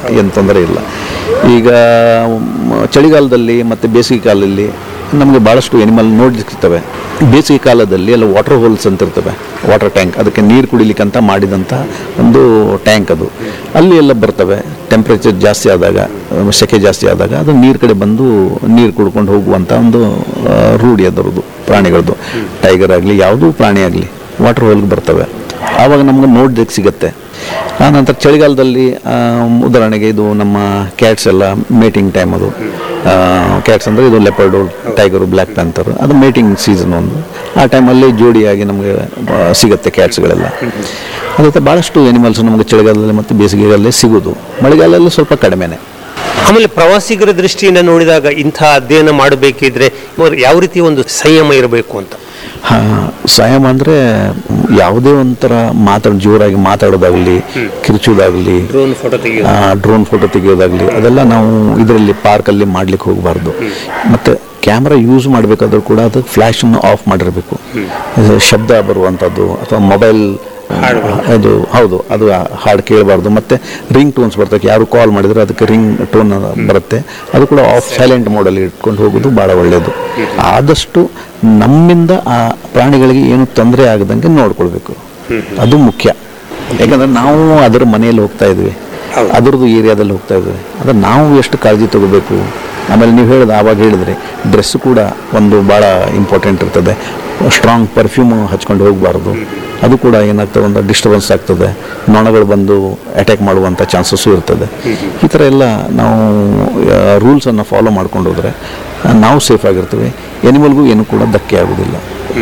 ಏನು ತೊಂದರೆ ಇಲ್ಲ ಈಗ ಮ್, ಚಳಿಗಾಲದಲ್ಲಿ ಮತ್ತು ಬೇಸಿಗೆ ಕಾಲದಲ್ಲಿ ನಮಗೆ ಭಾಳಷ್ಟು ಎನಿಮಲ್ ನೋಡಿರ್ತವೆ ಬೇಸಿಗೆ ಕಾಲದಲ್ಲಿ ಎಲ್ಲ ವಾಟರ್ ಹೋಲ್ಸ್ ಅಂತ ಇರ್ತವೆ ವಾಟರ್ ಟ್ಯಾಂಕ್ ಅದಕ್ಕೆ ನೀರು ಕುಡಿಲಿಕ್ಕಂತ ಮಾಡಿದಂಥ ಒಂದು ಟ್ಯಾಂಕ್ ಅದು ಅಲ್ಲಿ ಎಲ್ಲ ಬರ್ತವೆ ಟೆಂಪ್ರೇಚರ್ ಜಾಸ್ತಿ ಆದಾಗ ಅಹ್, ಸೆಕೆ ಜಾಸ್ತಿ ಆದಾಗ ಅದು ನೀರು ಕಡೆ ಬಂದು ನೀರು ಕುಡ್ಕೊಂಡು ಹೋಗುವಂಥ ಒಂದು ಆ, ರೂಢಿ ಅದರದ್ದು ಪ್ರಾಣಿಗಳದ್ದು ಟೈಗರ್ ಆಗಲಿ ಯಾವುದೂ ಪ್ರಾಣಿ ಆಗಲಿ ವಾಟರ್ ಹೋಲ್ಗೆ ಬರ್ತವೆ ಆವಾಗ ನಮ್ಗೆ ನೋಡ್ಲಿಕ್ಕೆ ಸಿಗುತ್ತೆ ಆ ನಂತರ ಚಳಿಗಾಲದಲ್ಲಿ ಆ, ಉದಾಹರಣೆಗೆ ಇದು ನಮ್ಮ ಕ್ಯಾಟ್ಸ್ ಎಲ್ಲ ಮೇಟಿಂಗ್ ಟೈಮ್ ಅದು ಕ್ಯಾಟ್ಸ್ ಅಂದರೆ ಇದು ಲೆಪರ್ಡು ಟೈಗರು ಬ್ಲ್ಯಾಕ್ ಪ್ಯಾಂಥರ್ ಅದು ಮೇಟಿಂಗ್ ಸೀಸನ್ ಒಂದು ಆ ಟೈಮಲ್ಲಿ ಜೋಡಿಯಾಗಿ ನಮಗೆ ಆ, ಸಿಗುತ್ತೆ ಕ್ಯಾಟ್ಸ್ಗಳೆಲ್ಲ ಅದಕ್ಕೆ ಭಾಳಷ್ಟು ಎನಿಮಲ್ಸ್ ನಮಗೆ ಚಳಿಗಾಲದಲ್ಲಿ ಮತ್ತು ಬೇಸಿಗೆಗಾಲದಲ್ಲಿ ಸಿಗೋದು ಮಳೆಗಾಲದಲ್ಲಿ ಸ್ವಲ್ಪ ಕಡಿಮೆನೆ ಆಮೇಲೆ ಪ್ರವಾಸಿಗರ ದೃಷ್ಟಿಯಿಂದ ನೋಡಿದಾಗ ಇಂಥ ಅಧ್ಯಯನ ಮಾಡಬೇಕಿದ್ರೆ ಇವರು ಯಾವ ರೀತಿ ಒಂದು ಸಂಯಮ ಇರಬೇಕು ಅಂತ ಹಾ, ಸಂಯಮ ಅಂದರೆ ಯಾವುದೇ ಒಂಥರ ಮಾತಾಡ್ ಜೋರಾಗಿ ಮಾತಾಡೋದಾಗಲಿ ಕಿರ್ಚೋದಾಗಲಿ ಡ್ರೋನ್ ಫೋಟೋ ತೆಗೆಯೋದು ಡ್ರೋನ್ ಫೋಟೋ ತೆಗೆಯೋದಾಗಲಿ ಅದೆಲ್ಲ ನಾವು ಇದರಲ್ಲಿ ಪಾರ್ಕಲ್ಲಿ ಮಾಡ್ಲಿಕ್ಕೆ ಹೋಗಬಾರ್ದು ಮತ್ತು ಕ್ಯಾಮ್ರಾ ಯೂಸ್ ಮಾಡಬೇಕಾದ್ರೂ ಕೂಡ ಅದು ಫ್ಲ್ಯಾಶನ್ನು ಆಫ್ ಮಾಡಿರಬೇಕು ಶಬ್ದ ಬರುವಂಥದ್ದು ಅಥವಾ ಮೊಬೈಲ್ ಅದು ಹೌದು ಅದು ಹಾಡು ಕೇಳಬಾರ್ದು ಮತ್ತು ರಿಂಗ್ ಟೋನ್ಸ್ ಬರ್ತವೆ ಯಾರು ಕಾಲ್ ಮಾಡಿದ್ರೆ ಅದಕ್ಕೆ ರಿಂಗ್ ಟೋನ್ ಬರುತ್ತೆ ಅದು ಕೂಡ ಆಫ್ ಸೈಲೆಂಟ್ ಮೋಡಲ್ಲಿ ಇಟ್ಕೊಂಡು ಹೋಗೋದು ಭಾಳ ಒಳ್ಳೆಯದು ಆದಷ್ಟು ನಮ್ಮಿಂದ ಆ ಪ್ರಾಣಿಗಳಿಗೆ ಏನು ತೊಂದರೆ ಆಗದಂಗೆ ನೋಡ್ಕೊಳ್ಬೇಕು ಅದು ಮುಖ್ಯ ಯಾಕಂದ್ರೆ ನಾವು ಅದರ ಮನೆಯಲ್ಲಿ ಹೋಗ್ತಾ ಇದ್ವಿ ಅದರದ್ದು ಏರಿಯಾದಲ್ಲಿ ಹೋಗ್ತಾ ಇದ್ವಿ ಅದ್ರ ನಾವು ಎಷ್ಟು ಕಾಳಜಿ ತಗೋಬೇಕು ಆಮೇಲೆ ನೀವು ಹೇಳಿದ ಆವಾಗ ಹೇಳಿದ್ರಿ ಡ್ರೆಸ್ ಕೂಡ ಒಂದು ಭಾಳ ಇಂಪಾರ್ಟೆಂಟ್ ಇರ್ತದೆ ಸ್ಟ್ರಾಂಗ್ ಪರ್ಫ್ಯೂಮ್ ಹಚ್ಕೊಂಡು ಹೋಗಬಾರ್ದು ಅದು ಕೂಡ ಏನಾಗ್ತದೆ ಒಂದು ಡಿಸ್ಟರ್ಬೆನ್ಸ್ ಆಗ್ತದೆ ನೊಣಗಳು ಬಂದು ಅಟ್ಯಾಕ್ ಮಾಡುವಂಥ ಚಾನ್ಸಸ್ಸು ಇರ್ತದೆ ಈ ಥರ ಎಲ್ಲ ನಾವು ರೂಲ್ಸನ್ನು ಫಾಲೋ ಮಾಡ್ಕೊಂಡು ಹೋದರೆ ನಾವು ಸೇಫ್ ಆಗಿರ್ತೀವಿ ಎನಿಮಲ್ಗೂ ಏನೂ ಕೂಡ ಧಕ್ಕೆ ಆಗೋದಿಲ್ಲ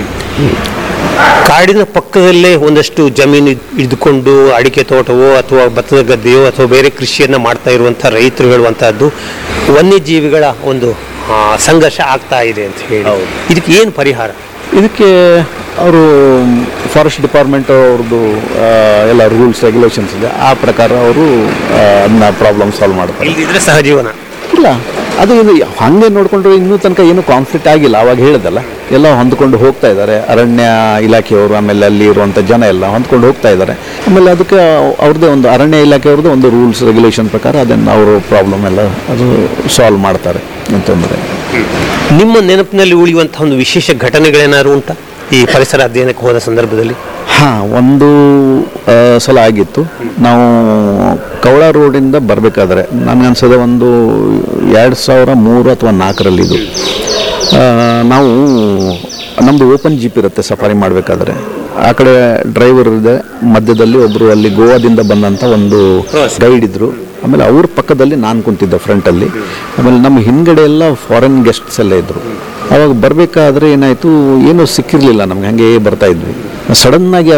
ಕಾಡಿನ ಪಕ್ಕದಲ್ಲೇ ಒಂದಷ್ಟು ಜಮೀನು ಇದ್ದುಕೊಂಡು ಅಡಿಕೆ ತೋಟವೋ ಅಥವಾ ಭತ್ತದ ಗದ್ದೆಯೋ ಅಥವಾ ಬೇರೆ ಕೃಷಿಯನ್ನ ಮಾಡ್ತಾ ಇರುವಂಥ ರೈತರು ಹೇಳುವಂತಹದ್ದು ವನ್ಯಜೀವಿಗಳ ಒಂದು ಆ, ಸಂಘರ್ಷ ಆಗ್ತಾ ಇದೆ ಅಂತ ಹೇಳಿ ಇದಕ್ಕೆ ಏನು ಪರಿಹಾರ ಇದಕ್ಕೆ ಅವರು ಫಾರೆಸ್ಟ್ ಡಿಪಾರ್ಟ್ಮೆಂಟ್ ಅವ್ರದ್ದು ಆ, ಎಲ್ಲ ರೂಲ್ಸ್ ರೆಗ್ಯುಲೇಷನ್ಸ್ ಇದೆ ಆ ಪ್ರಕಾರ ಅವರು ಅದನ್ನ ಪ್ರಾಬ್ಲಮ್ ಸಾಲ್ವ್ ಮಾಡ್ತಾರೆ ಇಲ್ಲದಿದ್ರೆ ಸಹಜೀವನ ಇಲ್ಲ ಅದು ಇದು ಹಾಗೆ ನೋಡಿಕೊಂಡ್ರೆ ಇನ್ನೂ ತನಕ ಏನು ಕಾನ್ಫ್ಲಿಕ್ಟ್ ಆಗಿಲ್ಲ ಅವಾಗ ಹೇಳಿದಲ್ಲ ಎಲ್ಲ ಹೊಂದ್ಕೊಂಡು ಹೋಗ್ತಾ ಇದ್ದಾರೆ ಅರಣ್ಯ ಇಲಾಖೆಯವರು ಆಮೇಲೆ ಅಲ್ಲಿ ಇರುವಂಥ ಜನ ಎಲ್ಲ ಹೊಂದ್ಕೊಂಡು ಹೋಗ್ತಾ ಇದ್ದಾರೆ ಆಮೇಲೆ ಅದಕ್ಕೆ ಅವ್ರದ್ದೇ ಒಂದು ಅರಣ್ಯ ಇಲಾಖೆಯವ್ರದ್ದು ಒಂದು ರೂಲ್ಸ್ ರೆಗ್ಯುಲೇಷನ್ ಪ್ರಕಾರ ಅದನ್ನು ಅವರು ಪ್ರಾಬ್ಲಮ್ ಎಲ್ಲ ಅದು ಸಾಲ್ವ್ ಮಾಡ್ತಾರೆ ಅಂತಂದರೆ ನಿಮ್ಮ ನೆನಪಿನಲ್ಲಿ ಉಳಿಯುವಂತಹ ಒಂದು ವಿಶೇಷ ಘಟನೆಗಳೇನಾದ್ರು ಉಂಟಾ ಈ ಪರಿಸರ ಅಧ್ಯಯನಕ್ಕೆ ಹೋದ ಸಂದರ್ಭದಲ್ಲಿ ಹಾಂ ಒಂದು ಆ, ಸಲ ಆಗಿತ್ತು ನಾವು ಕವಳ ರೋಡಿಂದ ಬರಬೇಕಾದ್ರೆ ನನಗನ್ಸೋದೆ ಒಂದು ಎರಡು ಸಾವಿರ ಮೂರು ಅಥವಾ ನಾಲ್ಕರಲ್ಲಿ ಇದು ಆ, ನಾವು ನಮ್ಮದು ಓಪನ್ ಜೀಪ್ ಇರುತ್ತೆ ಸಫಾರಿ ಮಾಡಬೇಕಾದ್ರೆ ಆ ಕಡೆ ಡ್ರೈವರ್ ಇದೆ ಮಧ್ಯದಲ್ಲಿ ಒಬ್ಬರು ಅಲ್ಲಿ ಗೋವಾದಿಂದ ಬಂದಂಥ ಒಂದು ಗೈಡ್ ಇದ್ದರು ಆಮೇಲೆ ಅವ್ರ ಪಕ್ಕದಲ್ಲಿ ನಾನು ಕುಂತಿದ್ದೆ ಫ್ರಂಟಲ್ಲಿ ಆಮೇಲೆ ನಮ್ಮ ಹಿಂದ್ಗಡೆ ಎಲ್ಲ ಫಾರಿನ್ ಗೆಸ್ಟ್ಸ್ ಎಲ್ಲ ಇದ್ದರು ಅವಾಗ ಬರಬೇಕಾದ್ರೆ ಏನಾಯಿತು ಏನೂ ಸಿಕ್ಕಿರಲಿಲ್ಲ ನಮ್ಗೆ ಹಾಗೆ ಬರ್ತಾ ಇದ್ವಿ ಸಡನ್ನಾಗಿ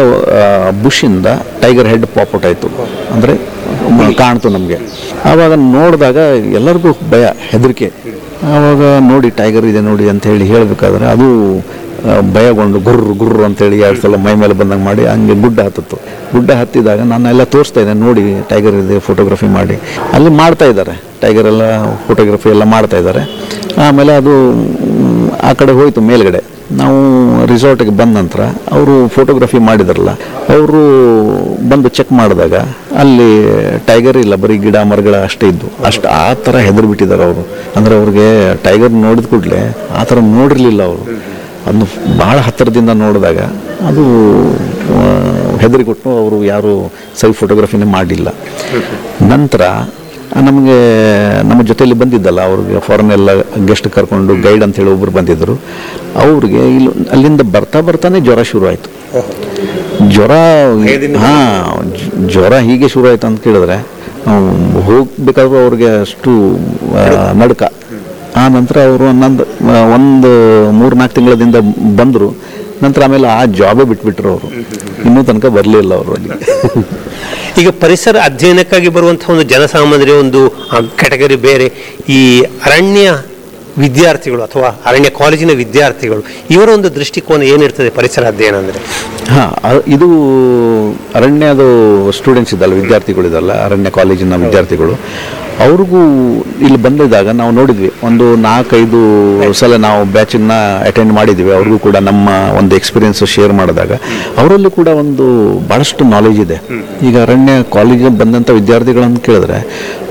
ಬುಷಿಂದ ಟೈಗರ್ ಹೆಡ್ ಪಾಪೌಟ್ ಆಯಿತು ಅಂದರೆ ಕಾಣ್ತು ನಮಗೆ ಆವಾಗ ನೋಡಿದಾಗ ಎಲ್ಲರಿಗೂ ಭಯ ಹೆದರಿಕೆ ಆವಾಗ ನೋಡಿ ಟೈಗರ್ ಇದೆ ನೋಡಿ ಅಂತ ಹೇಳಿ ಹೇಳಬೇಕಾದ್ರೆ ಅದು ಆ, ಭಯಗೊಂಡು ಗುರ್ರು ಗುರ್ರು ಅಂತೇಳಿ ಎರಡು ಸಲ ಮೈ ಮೇಲೆ ಬಂದಂಗೆ ಮಾಡಿ ಹಂಗೆ ಗುಡ್ಡ ಹತ್ತಿತ್ತು ಗುಡ್ಡ ಹತ್ತಿದಾಗ ನಾನೆಲ್ಲ ತೋರಿಸ್ತಾ ಇದ್ದೆ ನೋಡಿ ಟೈಗರ್ ಇದೆ ಫೋಟೋಗ್ರಫಿ ಮಾಡಿ ಅಲ್ಲಿ ಮಾಡ್ತಾ ಇದ್ದಾರೆ ಟೈಗರ್ ಎಲ್ಲ ಫೋಟೋಗ್ರಫಿ ಎಲ್ಲ ಮಾಡ್ತಾ ಇದ್ದಾರೆ ಆಮೇಲೆ ಅದು ಮ್, ಆ ಕಡೆ ಹೋಯಿತು ಮೇಲ್ಗಡೆ ನಾವು ರಿಸಾರ್ಟಿಗೆ ಬಂದ ನಂತರ ಅವರು ಫೋಟೋಗ್ರಫಿ ಮಾಡಿದಾರಲ್ಲ ಅವರು ಬಂದು ಚೆಕ್ ಮಾಡಿದಾಗ ಅಲ್ಲಿ ಟೈಗರ್ ಇಲ್ಲ ಬರೀ ಗಿಡ ಮರಗಳ ಅಷ್ಟೇ ಇದ್ದು ಅಷ್ಟು ಆ ಥರ ಹೆದರ್ ಬಿಟ್ಟಿದ್ದಾರೆ ಅವರು ಅಂದರೆ ಅವ್ರಿಗೆ ಟೈಗರ್ ನೋಡಿದ ಕೂಡಲೇ ಆ ಥರ ನೋಡಿರಲಿಲ್ಲ ಅವರು ಅದನ್ನು ಭಾಳ ಹತ್ತಿರದಿಂದ ನೋಡಿದಾಗ ಅದು ಹೆದರಿಕೊಟ್ಟು ಅವರು ಯಾರು ಸರಿ ಫೋಟೋಗ್ರಫಿನೇ ಮಾಡಲಿಲ್ಲ ನಂತರ ನಮಗೆ ನಮ್ಮ ಜೊತೆಯಲ್ಲಿ ಬಂದಿದ್ದಲ್ಲ ಅವ್ರಿಗೆ ಫಾರಿನ್ ಎಲ್ಲ ಗೆಸ್ಟ್ ಕರ್ಕೊಂಡು ಗೈಡ್ ಅಂತ ಹೇಳಿ ಒಬ್ಬರು ಬಂದಿದ್ದರು ಅವ್ರಿಗೆ ಇಲ್ಲಿ ಅಲ್ಲಿಂದ ಬರ್ತಾ ಬರ್ತಾನೆ ಜ್ವರ ಶುರು ಆಯಿತು ಜ್ವರ ಹಾಂ ಜ್ವರ ಹೀಗೆ ಶುರು ಆಯ್ತು ಅಂತ ಕೇಳಿದ್ರೆ ನಾವು ಹೋಗ್ಬೇಕಾದ್ರೂ ಅವ್ರಿಗೆ ಅಷ್ಟು ಆ, ನಡುಕ ಆ ನಂತರ ಅವರು ನಂದು ಒಂದು ಮೂರು ನಾಲ್ಕು ತಿಂಗಳದಿಂದ ಬಂದರು ನಂತರ ಆಮೇಲೆ ಆ ಜಾಬೇ ಬಿಟ್ಬಿಟ್ರು ಅವರು ಇನ್ನೂ ತನಕ ಬರಲಿಲ್ಲ ಅವರು ಅಲ್ಲಿ ಈಗ ಪರಿಸರ ಅಧ್ಯಯನಕ್ಕಾಗಿ ಬರುವಂತಹ ಒಂದು ಜನಸಾಮಾನ್ಯರ ಒಂದು ಕೆಟಗರಿ ಬೇರೆ ಈ ಅರಣ್ಯ ವಿದ್ಯಾರ್ಥಿಗಳು ಅಥವಾ ಅರಣ್ಯ ಕಾಲೇಜಿನ ವಿದ್ಯಾರ್ಥಿಗಳು ಇವರ ಒಂದು ದೃಷ್ಟಿಕೋನ ಏನಿರ್ತದೆ ಪರಿಸರ ಅಧ್ಯಯನ ಅಂದರೆ ಹಾಂ ಇದು ಅರಣ್ಯದು ಸ್ಟೂಡೆಂಟ್ಸ್ ಇದ್ದಲ್ಲ ವಿದ್ಯಾರ್ಥಿಗಳು ಇದಲ್ಲ ಅರಣ್ಯ ಕಾಲೇಜಿನ ವಿದ್ಯಾರ್ಥಿಗಳು ಅವ್ರಿಗೂ ಇಲ್ಲಿ ಬಂದಿದ್ದಾಗ ನಾವು ನೋಡಿದ್ವಿ ಒಂದು ನಾಲ್ಕೈದು ಸಲ ನಾವು ಬ್ಯಾಚನ್ನ ಅಟೆಂಡ್ ಮಾಡಿದ್ವಿ ಅವ್ರಿಗೂ ಕೂಡ ನಮ್ಮ ಒಂದು ಎಕ್ಸ್ಪೀರಿಯನ್ಸ್ ಶೇರ್ ಮಾಡಿದಾಗ ಅವರಲ್ಲೂ ಕೂಡ ಒಂದು ಭಾಳಷ್ಟು ನಾಲೆಜ್ ಇದೆ ಈಗ ಅರಣ್ಯ ಕಾಲೇಜಿಗೆ ಬಂದಂಥ ವಿದ್ಯಾರ್ಥಿಗಳನ್ನು ಕೇಳಿದ್ರೆ